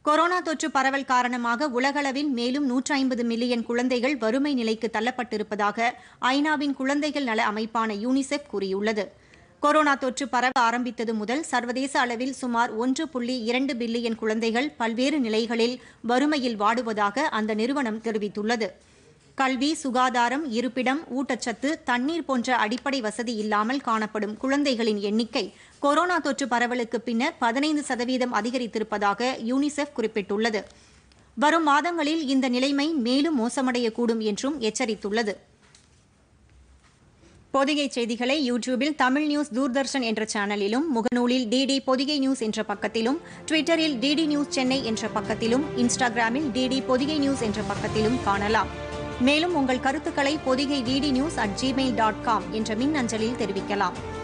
corona தொற்று பரவல் காரணமாக உலகளவில் மேலும் நூற்றி ஐம்பது மில்லியன் குழந்தைகள் வறுமை நிலைக்கு தள்ளப்பட்டிருப்பதாக ஐநாவின் குழந்தைகள் நல அமைப்பான யூனிசெஃப் கூறியுள்ளது கொரோனா தொற்று பரவ ஆரம்பித்தது முதல் சர்வதேச அளவில் சுமார் ஒன்று புள்ளி இரண்டு பில்லியன் குழந்தைகள் பல்வேறு நிலைகளில் வறுமையில் வாடுவதாக அந்த நிறுவனம் தெரிவித்துள்ளது கல்வி சுகாதாரம் இருப்பிடம் ஊட்டச்சத்து தண்ணீர் போன்ற அடிப்படை வசதி இல்லாமல் காணப்படும் குழந்தைகளின் எண்ணிக்கை கொரோனா தொற்று பரவலுக்கு பின்னர் பதினைந்து சதவீதம் அதிகரித்திருப்பதாக யூனிசெஃப் குறிப்பிட்டுள்ளது வரும் மாதங்களில் இந்த நிலைமை மேலும் மோசமடையக்கூடும் என்றும் எச்சரித்துள்ளது பொதிகை செய்திகளை யூடியூபில் தமிழ் நியூஸ் தூர்தர்ஷன் என்ற சேனலிலும் முகநூலில் டிடி பொதிகை நியூஸ் என்ற பக்கத்திலும் ட்விட்டரில் டிடி நியூஸ் சென்னை என்ற பக்கத்திலும் இன்ஸ்டாகிராமில் டிடி பொதிகை நியூஸ் என்ற பக்கத்திலும் காணலாம் மேலும் உங்கள் கருத்துக்களை Podhigai DD news at Gmail dot com என்ற மின் அஞ்சலில் தெரிவிக்கலாம்